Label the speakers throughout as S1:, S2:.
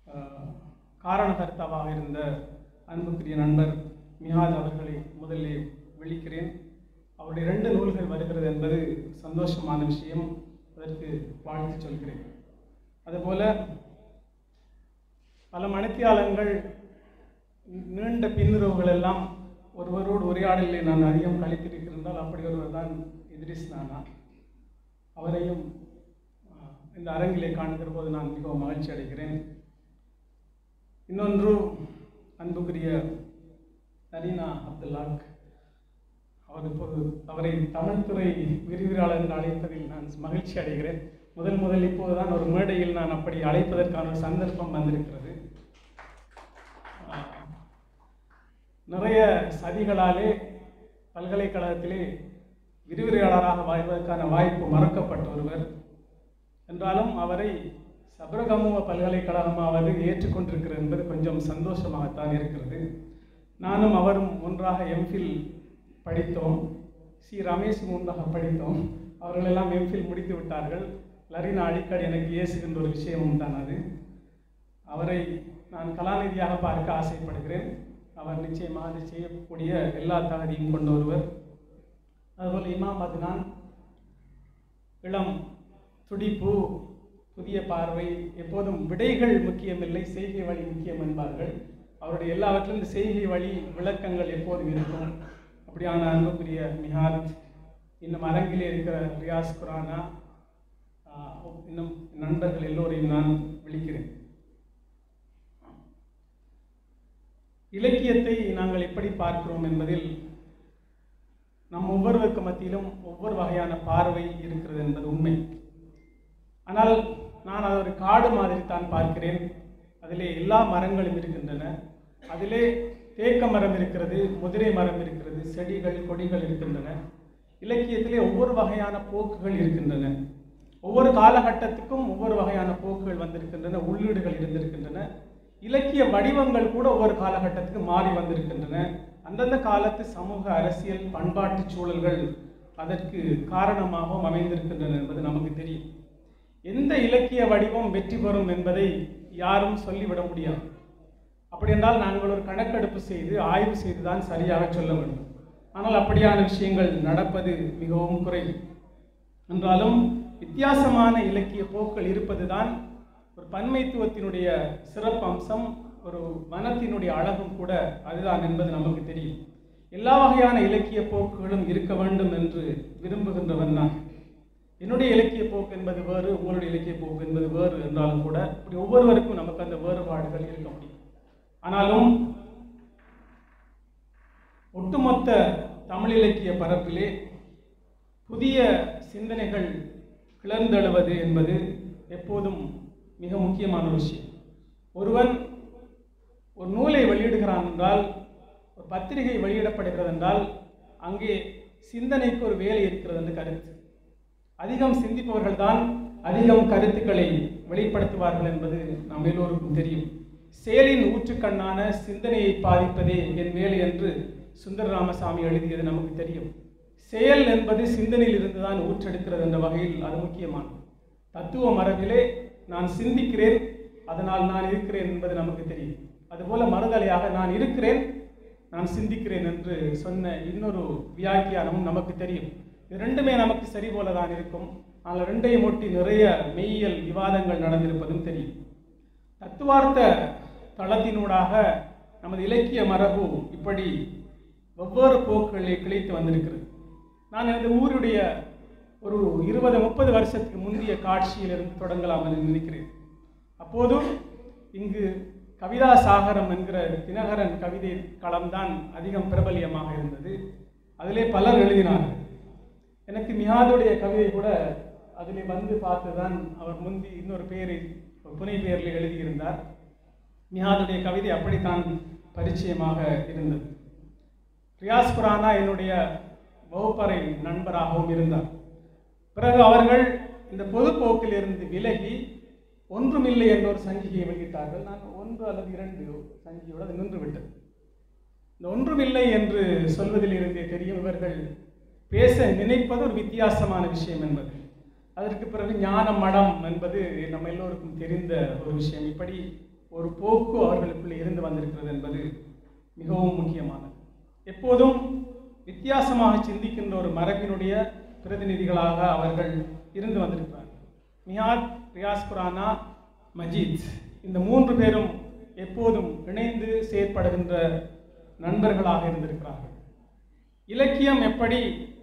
S1: அஹ், காரணகர்த்தாவாக இருந்த அன்புக்குரிய நண்பர் மியாத் அவர்களை முதலில் விழிக்கிறேன் அவருடைய ரெண்டு நூல்கள் வருகிறது என்பது சந்தோஷமான விஷயம் அதற்கு வாழ்த்து சொல்கிறேன் அதுபோல பல மணித்தியாலங்கள் நீண்ட பின்னுறவுகள் எல்லாம் ஒருவரோடு உரையாடலில் நான் அதிகம் கழித்திருக்கின்றால் அப்படி ஒருவர் தான் இத்ரிஸ் நானா அவரையும் ஆஹ், இந்த அரங்கிலே காணுகிற போது நான் மிகவும் மகிழ்ச்சி அடைகிறேன் இன்னொன்று அன்புக்குரிய நரீனா அப்துல்லாக் அவர் இப்போது அவரை தமிழ்துறை விரிவுரையாளர் என்று அழைப்பதில் நான் மகிழ்ச்சி அடைகிறேன் முதல் முதல் இப்போதுதான் ஒரு மேடையில் நான் அப்படி அழைப்பதற்கான ஒரு சந்தர்ப்பம் வந்திருக்கிறது ஆஹ், நிறைய சதிகளாலே பல்கலைக்கழகத்திலே விரிவுரையாளராக வாழ்வதற்கான வாய்ப்பு மறக்கப்பட்ட ஒருவர் என்றாலும் அவரை சபரகமுவ பல்கலைக்கழகமாவது ஏற்றுக்கொண்டிருக்கிறது என்பது கொஞ்சம் சந்தோஷமாகத்தான் இருக்கிறது நானும் அவரும் ஒன்றாக எம்ஃபில் படித்தோம் சி ரமேஷ் ஒன்றாக படித்தோம் அவர்கள் எல்லாம் எம்ஃபில் முடித்து விட்டார்கள் லரினா அடிக்கடி எனக்கு ஏசுகின்ற ஒரு விஷயமும் தான் அது அவரை நான் கலாநிதியாக பார்க்க ஆசைப்படுகிறேன் அவர் நிச்சயமாக அதை செய்யக்கூடிய எல்லா தகுதியும் கொண்ட ஒருவர் அதுபோல் இமாம் அத்னான் இளம் துடிப்பு புதிய பார்வை எப்போதும் விடைகள் முக்கியமில்லை செய்கை வழி முக்கியம் என்பார்கள் அவருடைய எல்லாவற்றிலும் இந்த செய்கை வழி விளக்கங்கள் எப்போதும் இருக்கும் அப்படியான அன்புக்குரிய மிஹாத் இன்னும் அரங்கிலே இருக்கிற ரியாஸ் குரானா ஆஹ், இன்னும் நண்பர்கள் எல்லோரையும் நான் விழிக்கிறேன் இலக்கியத்தை நாங்கள் எப்படி பார்க்கிறோம் என்பதில் நம் ஒவ்வொருவருக்கு மத்தியிலும் ஒவ்வொரு வகையான பார்வை இருக்கிறது என்பது உண்மை ஆனால் நான் அதை ஒரு காடு மாதிரி தான் பார்க்கிறேன் அதிலே எல்லா மரங்களும் இருக்கின்றன அதிலே தேக்க மரம் இருக்கிறது முதிரை மரம் இருக்கிறது செடிகள் கொடிகள் இருக்கின்றன இலக்கியத்திலே ஒவ்வொரு வகையான போக்குகள் இருக்கின்றன ஒவ்வொரு காலகட்டத்துக்கும் ஒவ்வொரு வகையான போக்குகள் வந்திருக்கின்றன உள்ளீடுகள் இருந்திருக்கின்றன இலக்கிய வடிவங்கள் கூட ஒவ்வொரு காலகட்டத்துக்கு மாறி வந்திருக்கின்றன அந்தந்த காலத்து சமூக அரசியல் பண்பாட்டு சூழல்கள் அதற்கு காரணமாகவும் அமைந்திருக்கின்றன என்பது நமக்கு தெரியும் எந்த இலக்கிய வடிவம் வெற்றி பெறும் என்பதை யாரும் சொல்லிவிட முடியாது அப்படி என்றால் நாங்கள் ஒரு கணக்கெடுப்பு செய்து ஆய்வு செய்து தான் சரியாக சொல்ல வேண்டும் ஆனால் அப்படியான விஷயங்கள் நடப்பது மிகவும் குறைவு என்றாலும் வித்தியாசமான இலக்கிய போக்கள் இருப்பதுதான் ஒரு பன்மைத்துவத்தினுடைய சிறப்பு அம்சம் ஒரு வனத்தினுடைய அழகும் கூட அதுதான் என்பது நமக்கு தெரியும் எல்லா வகையான இலக்கிய போக்குகளும் இருக்க வேண்டும் என்று விரும்புகின்றவன் நான் என்னுடைய இலக்கிய போக்கு என்பது வேறு உங்களுடைய இலக்கிய போக்கு என்பது வேறு என்றாலும் கூட இப்படி ஒவ்வொருவருக்கும் நமக்கு அந்த வேறுபாடுகள் இருக்க முடியும் ஆனாலும் ஒட்டுமொத்த தமிழ் இலக்கிய பரப்பிலே புதிய சிந்தனைகள் கிளர்ந்தெழுவது என்பது எப்போதும் மிக முக்கியமான ஒரு விஷயம் ஒருவன் ஒரு நூலை வெளியிடுகிறான் என்றால் ஒரு பத்திரிகை வெளியிடப்படுகிறது என்றால் அங்கே சிந்தனைக்கு ஒரு வேலை இருக்கிறது என்று கருத்து அதிகம் சிந்திப்பவர்கள் தான் அதிகம் கருத்துக்களை வெளிப்படுத்துவார்கள் என்பது நம் எல்லோருக்கும் தெரியும் செயலின் ஊற்றுக்கண்ணான சிந்தனையை பாதிப்பதே என் வேலை என்று சுந்தர ராமசாமி எழுதியது நமக்கு தெரியும் செயல் என்பது சிந்தனையில் இருந்துதான் ஊற்றெடுக்கிறது என்ற வகையில் அது முக்கியமானது தத்துவ மரபிலே நான் சிந்திக்கிறேன் அதனால் நான் இருக்கிறேன் என்பது நமக்கு தெரியும் அதுபோல மறுதலையாக நான் இருக்கிறேன் நான் சிந்திக்கிறேன் என்று சொன்ன இன்னொரு வியாக்கியானமும் நமக்கு தெரியும் இது ரெண்டுமே நமக்கு சரி போல தான் இருக்கும் ஆனால் ரெண்டையும் ஒட்டி நிறைய மெய்யியல் விவாதங்கள் நடந்திருப்பதும் தெரியும் தத்துவார்த்த தளத்தினூடாக நமது இலக்கிய மரபு இப்படி வெவ்வேறு போக்குகளை கிளைத்து வந்திருக்கிறது நான் எனது ஊருடைய ஒரு இருபது முப்பது வருஷத்துக்கு முந்தைய காட்சியிலிருந்து தொடங்கலாம் என்று நினைக்கிறேன் அப்போதும் இங்கு கவிதா சாகரம் என்கிற தினகரன் கவிதை களம்தான் அதிகம் பிரபல்யமாக இருந்தது அதிலே பலர் எழுதினார்கள் எனக்கு மிகாதுடைய கவிதை கூட அதிலே வந்து பார்த்துதான் அவர் முந்தி இன்னொரு பெயரை ஒரு புனை பெயரில் எழுதியிருந்தார் மிகாதுடைய கவிதை அப்படித்தான் பரிச்சயமாக இருந்தது ரியாஸ் குரானா என்னுடைய வகுப்பறை நண்பராகவும் இருந்தார் பிறகு அவர்கள் இந்த பொதுப்போக்கிலிருந்து விலகி ஒன்றுமில்லை என்ற ஒரு சஞ்சிகையை வெளியிட்டார்கள் நான் ஒன்று அல்லது இரண்டு சஞ்சிகையோடு அது நின்று விட்டது இந்த ஒன்றுமில்லை என்று சொல்வதில் இருந்தே தெரியும் இவர்கள் பேச நினைப்பது ஒரு வித்தியாசமான விஷயம் என்பது அதற்கு பிறகு ஞான மடம் என்பது நம்ம எல்லோருக்கும் தெரிந்த ஒரு விஷயம் இப்படி ஒரு போக்கு அவர்களுக்குள்ளே இருந்து வந்திருக்கிறது என்பது மிகவும் முக்கியமானது எப்போதும் வித்தியாசமாக சிந்திக்கின்ற ஒரு மரபினுடைய பிரதிநிதிகளாக அவர்கள் இருந்து வந்திருக்கிறார்கள் மியாத் ரியாஸ் குரானா மஜீத் இந்த மூன்று பேரும் எப்போதும் இணைந்து செயற்படுகின்ற நண்பர்களாக இருந்திருக்கிறார்கள் இலக்கியம் எப்படி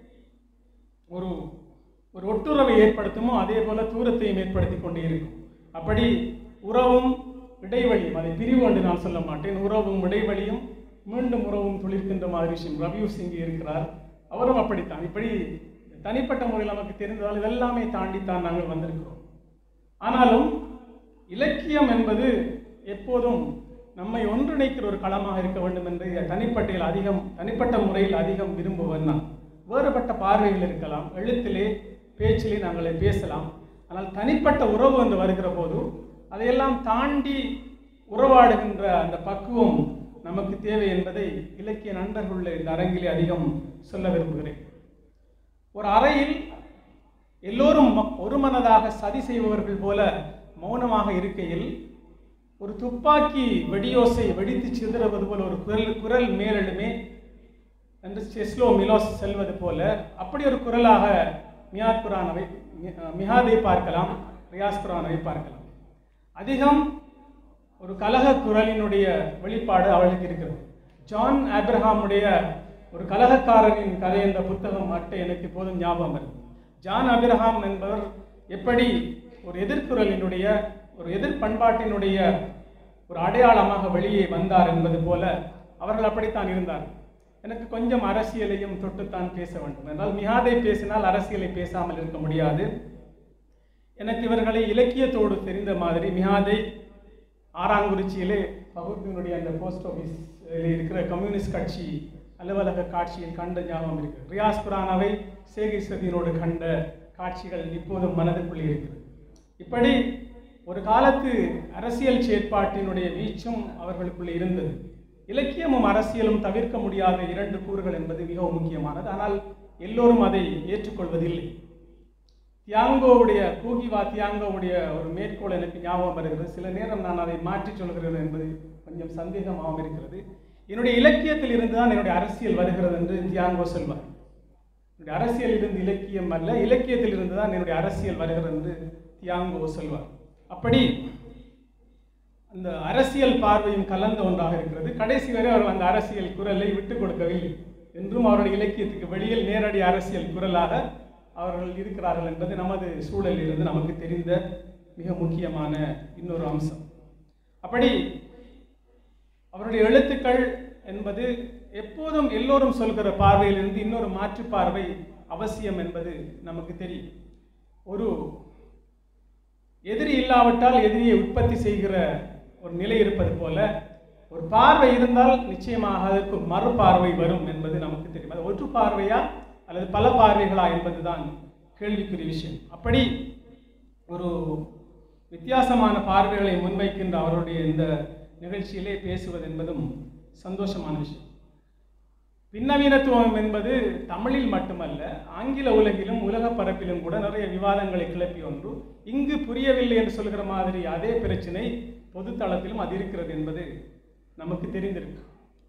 S1: ஒரு ஒரு ஒட்டுறவை ஏற்படுத்துமோ அதே போல தூரத்தையும் ஏற்படுத்தி கொண்டே இருக்கும் அப்படி உறவும் இடைவெளியும் அதை பிரிவு என்று நான் சொல்ல மாட்டேன் உறவும் இடைவெளியும் மீண்டும் உறவும் துளிர்க்கின்ற மாதிரி விஷயம் ரவியூ சிங் இருக்கிறார் அவரும் அப்படித்தான் இப்படி தனிப்பட்ட முறையில் நமக்கு தெரிந்ததால் இதெல்லாமே தாண்டித்தான் நாங்கள் வந்திருக்கிறோம் ஆனாலும் இலக்கியம் என்பது எப்போதும் நம்மை ஒன்றிணைக்கிற ஒரு களமாக இருக்க வேண்டும் என்று தனிப்பட்டையில் அதிகம் தனிப்பட்ட முறையில் அதிகம் விரும்புவன் நான் வேறுபட்ட பார்வைகள் இருக்கலாம் எழுத்திலே பேச்சிலே நாங்கள் பேசலாம் ஆனால் தனிப்பட்ட உறவு என்று வருகிற போது அதையெல்லாம் தாண்டி உறவாடுகின்ற அந்த பக்குவம் நமக்கு தேவை என்பதை இலக்கிய நண்பர்களுள்ள இந்த அரங்கிலே அதிகம் சொல்ல விரும்புகிறேன் ஒரு அறையில் எல்லோரும் ம- ஒரு மனதாக சதி செய்பவர்கள் போல மௌனமாக இருக்கையில் ஒரு துப்பாக்கி வெடியோசை வெடித்து சிதறுவது போல ஒரு குரல் குரல் மேலெழுமே என்று செஸ்லோ மிலோஸ் செல்வது போல அப்படி ஒரு குரலாக மியாத் குரானவை மி- மிஹாதை பார்க்கலாம் ரியாஸ் குரானவை பார்க்கலாம் அதிகம் ஒரு கலக குரலினுடைய வெளிப்பாடு அவளுக்கு இருக்கிறது ஜான் ஆப்ரஹாமுடைய ஒரு கலகக்காரனின் கதை என்ற புத்தகம் அட்டை எனக்கு இப்போதும் ஞாபகம் வருது ஜான் ஆபிரஹாம் என்பவர் எப்படி ஒரு எதிர்குரலினுடைய ஒரு எதிர் பண்பாட்டினுடைய ஒரு அடையாளமாக வெளியே வந்தார் என்பது போல அவர்கள் அப்படித்தான் இருந்தார் எனக்கு கொஞ்சம் அரசியலையும் தொட்டுத்தான் பேச வேண்டும் என்றால் மிகாதை பேசினால் அரசியலை பேசாமல் இருக்க முடியாது எனக்கு இவர்களை இலக்கியத்தோடு தெரிந்த மாதிரி மிகாதை ஆறாங்குறிச்சியிலே பகுதியினுடைய அந்த போஸ்ட் ஆஃபீஸில் இருக்கிற கம்யூனிஸ்ட் கட்சி அலுவலக காட்சியில் கண்ட ஞாபகம் இருக்கு ரியாஸ் குரானாவை சேகீஸ்வதியினோடு கண்ட காட்சிகள் இப்போதும் மனதுக்குள்ளே இருக்கிறது இப்படி ஒரு காலத்து அரசியல் செயற்பாட்டினுடைய வீச்சும் அவர்களுக்குள்ளே இருந்தது இலக்கியமும் அரசியலும் தவிர்க்க முடியாத இரண்டு கூறுகள் என்பது மிகவும் முக்கியமானது ஆனால் எல்லோரும் அதை ஏற்றுக்கொள்வதில்லை தியாங்கோவுடைய கூகிவா தியாங்கோவுடைய ஒரு மேற்கோள் எனக்கு ஞாபகம் வருகிறது சில நேரம் நான் அதை மாற்றி சொல்கிறேன் என்பது கொஞ்சம் சந்தேகமாகவும் இருக்கிறது என்னுடைய இலக்கியத்தில் இருந்து தான் என்னுடைய அரசியல் வருகிறது என்று தியாங்கோ சொல்வார் என்னுடைய அரசியல் இருந்து இலக்கியம் அல்ல இலக்கியத்தில் இருந்து தான் என்னுடைய அரசியல் வருகிறது என்று தியாங்கோ சொல்வார் அப்படி அந்த அரசியல் பார்வையும் கலந்த ஒன்றாக இருக்கிறது கடைசி வரை அவர்கள் அந்த அரசியல் குரலை விட்டுக் கொடுக்கவில்லை என்றும் அவருடைய இலக்கியத்துக்கு வெளியில் நேரடி அரசியல் குரலாக அவர்கள் இருக்கிறார்கள் என்பது நமது சூழலில் இருந்து நமக்கு தெரிந்த மிக முக்கியமான இன்னொரு அம்சம் அப்படி அவருடைய எழுத்துக்கள் என்பது எப்போதும் எல்லோரும் சொல்கிற பார்வையிலிருந்து இன்னொரு மாற்று பார்வை அவசியம் என்பது நமக்கு தெரியும் ஒரு எதிரி இல்லாவிட்டால் எதிரியை உற்பத்தி செய்கிற ஒரு நிலை இருப்பது போல ஒரு பார்வை இருந்தால் நிச்சயமாக அதற்கு மறுபார்வை வரும் என்பது நமக்கு தெரியும் அது ஒற்று பார்வையா அல்லது பல பார்வைகளா என்பதுதான் கேள்விக்குரிய விஷயம் அப்படி ஒரு வித்தியாசமான பார்வைகளை முன்வைக்கின்ற அவருடைய இந்த நிகழ்ச்சியிலே பேசுவது என்பதும் சந்தோஷமான விஷயம் பின்னவீனத்துவம் என்பது தமிழில் மட்டுமல்ல ஆங்கில உலகிலும் உலக பரப்பிலும் கூட நிறைய விவாதங்களை கிளப்பி ஒன்று இங்கு புரியவில்லை என்று சொல்கிற மாதிரி அதே பிரச்சனை பொது தளத்திலும் அது இருக்கிறது என்பது நமக்கு தெரிந்திருக்கு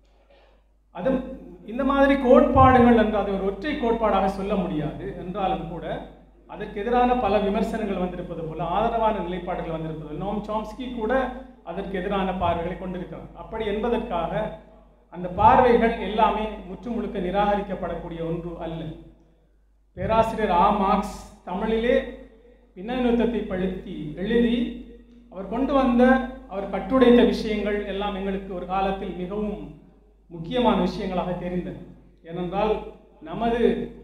S1: அது இந்த மாதிரி கோட்பாடுகள் என்று அதை ஒரு ஒற்றை கோட்பாடாக சொல்ல முடியாது என்றாலும் கூட அதற்கு எதிரான பல விமர்சனங்கள் வந்திருப்பது போல ஆதரவான நிலைப்பாடுகள் வந்திருப்பது போல நோம் சாம்ஸ்கி கூட அதற்கு எதிரான பார்வைகளை கொண்டிருக்கிறார் அப்படி என்பதற்காக அந்த பார்வைகள் எல்லாமே முற்று முழுக்க நிராகரிக்கப்படக்கூடிய ஒன்று அல்ல பேராசிரியர் ஆ மார்க்ஸ் தமிழிலே பின்னணுத்தத்தை படுத்தி எழுதி அவர் கொண்டு வந்த அவர் கட்டுடைத்த விஷயங்கள் எல்லாம் எங்களுக்கு ஒரு காலத்தில் மிகவும் முக்கியமான விஷயங்களாக தெரிந்தன ஏனென்றால் நமது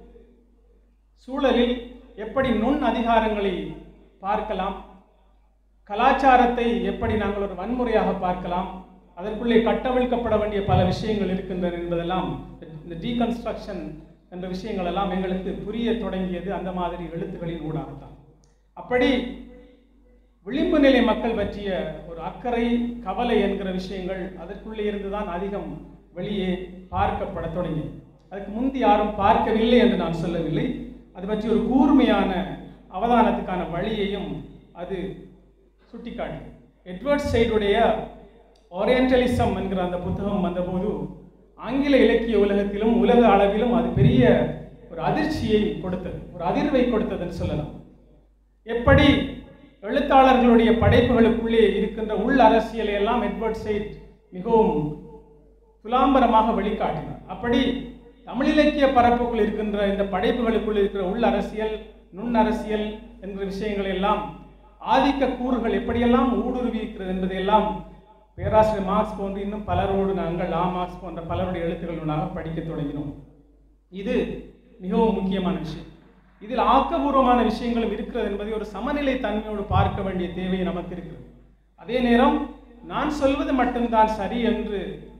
S1: சூழலில் எப்படி நுண் அதிகாரங்களை பார்க்கலாம் கலாச்சாரத்தை எப்படி நாங்கள் ஒரு வன்முறையாக பார்க்கலாம் அதற்குள்ளே கட்டவிழ்க்கப்பட வேண்டிய பல விஷயங்கள் இருக்கின்றன என்பதெல்லாம் இந்த டீகன்ஸ்ட்ரக்ஷன் என்ற விஷயங்கள் எல்லாம் எங்களுக்கு புரிய தொடங்கியது அந்த மாதிரி எழுத்துக்களின் ஊடாகத்தான் அப்படி விளிம்பு நிலை மக்கள் பற்றிய ஒரு அக்கறை கவலை என்கிற விஷயங்கள் அதற்குள்ளே இருந்துதான் அதிகம் வெளியே பார்க்கப்பட தொடங்கி அதுக்கு முந்தி யாரும் பார்க்கவில்லை என்று நான் சொல்லவில்லை அது பற்றி ஒரு கூர்மையான அவதானத்துக்கான வழியையும் அது சுட்டிக்காட்டி எட்வர்ட் சைடுடைய ஓரியன்டலிசம் என்கிற அந்த புத்தகம் வந்தபோது ஆங்கில இலக்கிய உலகத்திலும் உலக அளவிலும் அது பெரிய ஒரு அதிர்ச்சியை கொடுத்தது ஒரு அதிர்வை கொடுத்ததுன்னு சொல்லலாம் எப்படி எழுத்தாளர்களுடைய படைப்புகளுக்குள்ளே இருக்கின்ற உள் அரசியலை எல்லாம் எட்வர்ட் சைட் மிகவும் துலாம்பரமாக வெளிக்காட்டினார் அப்படி தமிழ் இலக்கிய பரப்புக்குள் இருக்கின்ற இந்த படைப்புகளுக்குள் இருக்கிற உள் அரசியல் நுண் அரசியல் என்ற விஷயங்கள் எல்லாம் ஆதிக்க கூறுகள் எப்படியெல்லாம் ஊடுருவி இருக்கிறது என்பதையெல்லாம் பேராசிரியர் மார்க்ஸ் போன்று இன்னும் பலரோடு நாங்கள் ஆ மார்க்ஸ் போன்ற பலருடைய எழுத்துக்களினூடாக படிக்கத் தொடங்கினோம் இது மிகவும் முக்கியமான விஷயம் இதில் ஆக்கபூர்வமான விஷயங்களும் இருக்கிறது என்பதை ஒரு சமநிலை தன்மையோடு பார்க்க வேண்டிய தேவை நமக்கு இருக்கிறது அதே நேரம் நான் சொல்வது மட்டும்தான் சரி என்று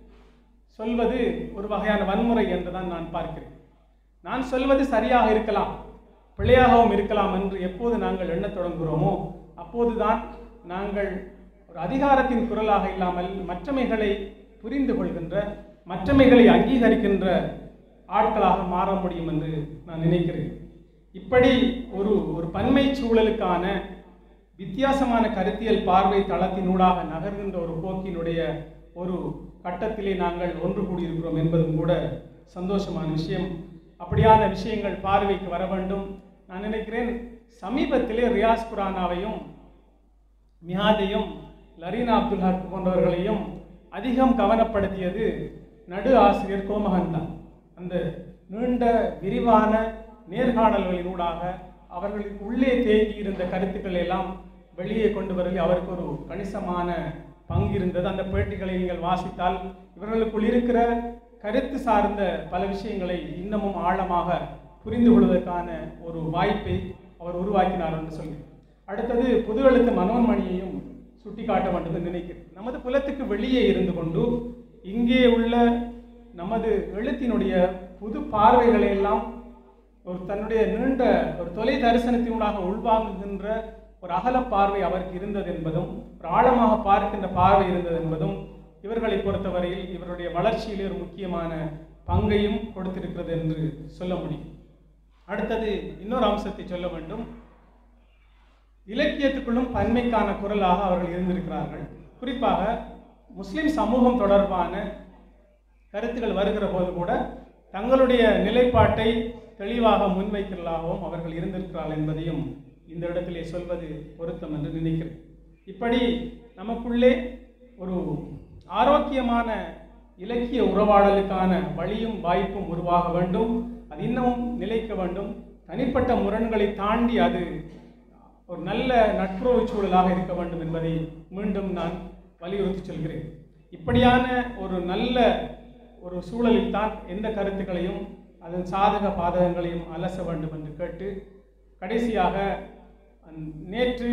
S1: சொல்வது ஒரு வகையான வன்முறை என்றுதான் நான் பார்க்கிறேன் நான் சொல்வது சரியாக இருக்கலாம் பிழையாகவும் இருக்கலாம் என்று எப்போது நாங்கள் எண்ணத் தொடங்குகிறோமோ அப்போதுதான் நாங்கள் ஒரு அதிகாரத்தின் குரலாக இல்லாமல் மற்றமைகளை புரிந்து கொள்கின்ற மற்றமைகளை அங்கீகரிக்கின்ற ஆட்களாக மாற முடியும் என்று நான் நினைக்கிறேன் இப்படி ஒரு ஒரு பன்மை சூழலுக்கான வித்தியாசமான கருத்தியல் பார்வை தளத்தினூடாக நகர்கின்ற ஒரு போக்கினுடைய ஒரு கட்டத்திலே நாங்கள் ஒன்று கூடியிருக்கிறோம் என்பதும் கூட சந்தோஷமான விஷயம் அப்படியான விஷயங்கள் பார்வைக்கு வர வேண்டும் நான் நினைக்கிறேன் சமீபத்திலே ரியாஸ் குரானாவையும் மியாதையும் லரீனா அப்துல் ஹக் போன்றவர்களையும் அதிகம் கவனப்படுத்தியது நடு ஆசிரியர் கோமகன் தான் அந்த நீண்ட விரிவான நேர்காணல்களினூடாக அவர்களுக்கு உள்ளே தேங்கி இருந்த கருத்துக்களை எல்லாம் வெளியே கொண்டு வருவதில் அவருக்கு ஒரு கணிசமான பங்கு இருந்தது அந்த பேட்டிகளை நீங்கள் வாசித்தால் இவர்களுக்குள் இருக்கிற கருத்து சார்ந்த பல விஷயங்களை இன்னமும் ஆழமாக புரிந்து கொள்வதற்கான ஒரு வாய்ப்பை அவர் உருவாக்கினார் என்று சொல்லி அடுத்தது புது எழுத்து மனோன்மணியையும் சுட்டிக்காட்ட வேண்டும் என்று நினைக்கிறேன் நமது புலத்துக்கு வெளியே இருந்து கொண்டு இங்கே உள்ள நமது எழுத்தினுடைய புது பார்வைகளை எல்லாம் ஒரு தன்னுடைய நீண்ட ஒரு தொலை தரிசனத்தினூடாக உள்வாங்குகின்ற ஒரு அகல பார்வை அவருக்கு இருந்தது என்பதும் ஒரு ஆழமாக பார்க்கின்ற பார்வை இருந்தது என்பதும் இவர்களை பொறுத்தவரையில் இவருடைய வளர்ச்சியிலே ஒரு முக்கியமான பங்கையும் கொடுத்திருக்கிறது என்று சொல்ல முடியும் அடுத்தது இன்னொரு அம்சத்தை சொல்ல வேண்டும் இலக்கியத்துக்குள்ளும் பன்மைக்கான குரலாக அவர்கள் இருந்திருக்கிறார்கள் குறிப்பாக முஸ்லிம் சமூகம் தொடர்பான கருத்துக்கள் வருகிற போது கூட தங்களுடைய நிலைப்பாட்டை தெளிவாக முன்வைக்கிறதாகவும் அவர்கள் இருந்திருக்கிறார்கள் என்பதையும் இந்த இடத்திலே சொல்வது பொருத்தம் என்று நினைக்கிறேன் இப்படி நமக்குள்ளே ஒரு ஆரோக்கியமான இலக்கிய உறவாடலுக்கான வழியும் வாய்ப்பும் உருவாக வேண்டும் அது இன்னமும் நிலைக்க வேண்டும் தனிப்பட்ட முரண்களை தாண்டி அது ஒரு நல்ல நட்புறவு சூழலாக இருக்க வேண்டும் என்பதை மீண்டும் நான் வலியுறுத்தி சொல்கிறேன் இப்படியான ஒரு நல்ல ஒரு சூழலில் தான் எந்த கருத்துக்களையும் அதன் சாதக பாதகங்களையும் அலச வேண்டும் என்று கேட்டு கடைசியாக அந்- நேற்று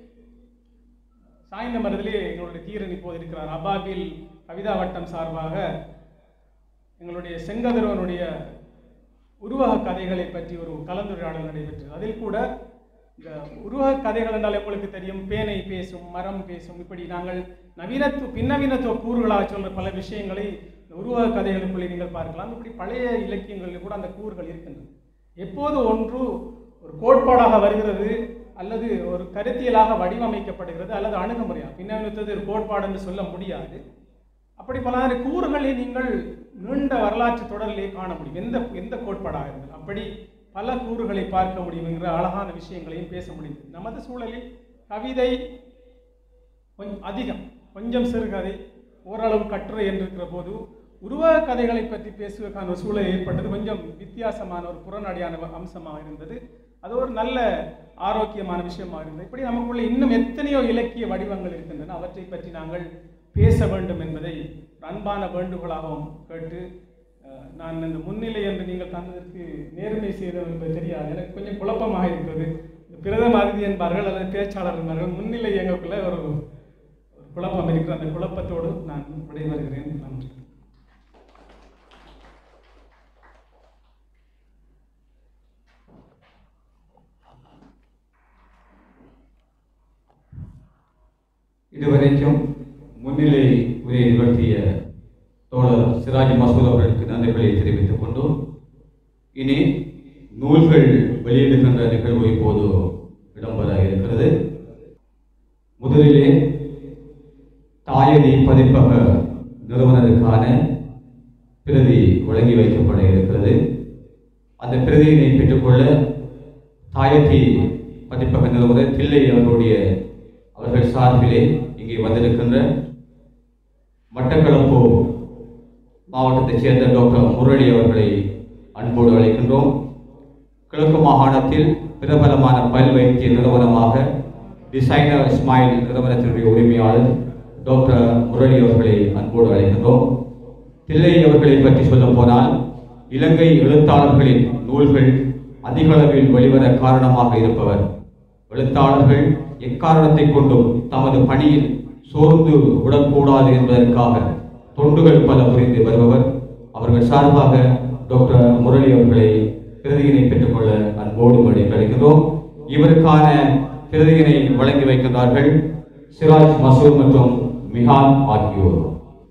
S1: சாய்ந்த மருதிலே எங்களுடைய தீரன் இப்போது இருக்கிறார் அபாபில் கவிதா வட்டம் சார்பாக எங்களுடைய செங்கதிரவனுடைய உருவக கதைகளை பற்றி ஒரு கலந்துரையாடல் நடைபெற்றது அதில் கூட இந்த உருவக கதைகள் என்றால் உங்களுக்கு தெரியும் பேனை பேசும் மரம் பேசும் இப்படி நாங்கள் நவீனத்து பின்னவீனத்துவ கூறுகளாக சொல்ற பல விஷயங்களை இந்த உருவக கதைகளுக்குள்ளே நீங்கள் பார்க்கலாம் இப்படி பழைய இலக்கியங்களில் கூட அந்த கூறுகள் இருக்கின்றன எப்போது ஒன்று ஒரு கோட்பாடாக வருகிறது அல்லது ஒரு கருத்தியலாக வடிவமைக்கப்படுகிறது அல்லது அணுகுமுறையாக பின்னவீனத்தது ஒரு கோட்பாடு என்று சொல்ல முடியாது அப்படி பல கூறுகளை நீங்கள் நீண்ட வரலாற்று தொடரிலே காண முடியும் எந்த எந்த கோட்பாடாக இருந்தாலும் அப்படி பல கூறுகளை பார்க்க முடியும் என்கிற அழகான விஷயங்களையும் பேச முடியும் நமது சூழலில் கவிதை கொஞ்சம் அதிகம் கொஞ்சம் சிறுகதை ஓரளவு கட்டுரை என்றிருக்கிற போது உருவக கதைகளை பற்றி பேசுவதற்கான ஒரு சூழல் ஏற்பட்டது கொஞ்சம் வித்தியாசமான ஒரு புறநடியான அம்சமாக இருந்தது அது ஒரு நல்ல ஆரோக்கியமான விஷயமாக இருந்தது இப்படி நமக்குள்ள இன்னும் எத்தனையோ இலக்கிய வடிவங்கள் இருக்கின்றன அவற்றை பற்றி நாங்கள் பேச வேண்டும் என்பதை ஒரு அன்பான வேண்டுகோளாகவும் கேட்டு அஹ், நான் இந்த முன்னிலை என்று நீங்கள் தந்ததற்கு நேர்மை செய்தோம் என்பது தெரியாது எனக்கு கொஞ்சம் குழப்பமாக இருக்கிறது இந்த பிரதம அதிதி என்பார்கள் அல்லது பேச்சாளர் என்பார்கள் முன்னிலை எங்களுக்குள்ள ஒரு ஒரு குழப்பம் இருக்கிற அந்த குழப்பத்தோடு நான் விடைபெறுகிறேன் நன்றி
S2: இதுவரைக்கும் முன்னிலை உரையை நிகழ்த்திய தோழர் சிராஜ் மசூத் அவர்களுக்கு நன்றிகளை தெரிவித்துக் கொண்டு இனி நூல்கள் வெளியிடுகின்ற நிகழ்வு இப்போது இடம்பெற இருக்கிறது முதலிலே தாயதி பதிப்பக நிறுவனருக்கான பிரதி வழங்கி வைக்கப்பட இருக்கிறது அந்த பிரதியினை பெற்றுக்கொள்ள தாயத்தி பதிப்பக நிறுவனர் தில்லை அவர்களுடைய அவர்கள் சார்பிலே இங்கே வந்திருக்கின்ற மட்டக்களப்பு மாவட்டத்தைச் சேர்ந்த டாக்டர் முரளி அவர்களை அன்போடு அழைக்கின்றோம் கிழக்கு மாகாணத்தில் பிரபலமான பல் வைத்திய நிறுவனமாக டிசைனர் ஸ்மைல் நிறுவனத்தினுடைய உரிமையாளர் டாக்டர் முரளி அவர்களை அன்போடு அழைக்கின்றோம் தில்லை அவர்களை பற்றி சொல்ல போனால் இலங்கை எழுத்தாளர்களின் நூல்கள் அதிக அளவில் வெளிவர காரணமாக இருப்பவர் எழுத்தாளர்கள் எக்காரணத்தை கொண்டும் தமது பணியில் சோர்ந்து விடக்கூடாது என்பதற்காக தொண்டுகள் பல புரிந்து வருபவர் அவர்கள் சார்பாக டாக்டர் முரளி அவர்களை பிரதியினை பெற்றுக்கொள்ள அன்போடு மொழி கிடைக்கிறோம் இவருக்கான பிரதியினை வழங்கி வைக்கின்றார்கள் சிராஜ் மசூர் மற்றும் மிஹான் ஆகியோர்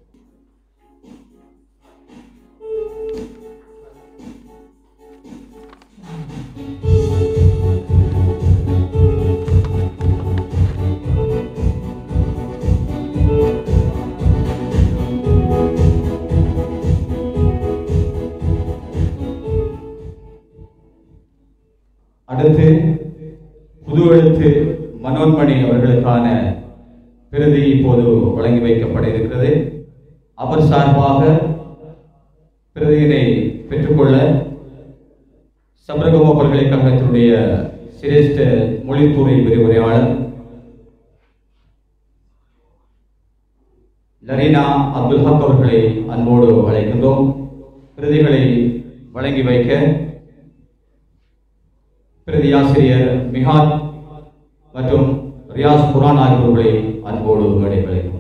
S2: அடுத்து புது எழுத்து மனோன்மணி அவர்களுக்கான பிரதி இப்போது வழங்கி வைக்கப்பட இருக்கிறது அவர் சார்பாக பிரதியினை பெற்றுக்கொள்ள சபரகம பல்கலைக்கழகத்தினுடைய சிரேஷ்ட மொழித்துறை விரிவுரையாளர் லரீனா அப்துல் ஹக் அவர்களை அன்போடு அழைக்கின்றோம் பிரதிகளை வழங்கி வைக்க பிரதி ஆசிரியர் மிகான் மற்றும் ரியாஸ் குரான் ஆகியோர்களை அன்போடு மேடை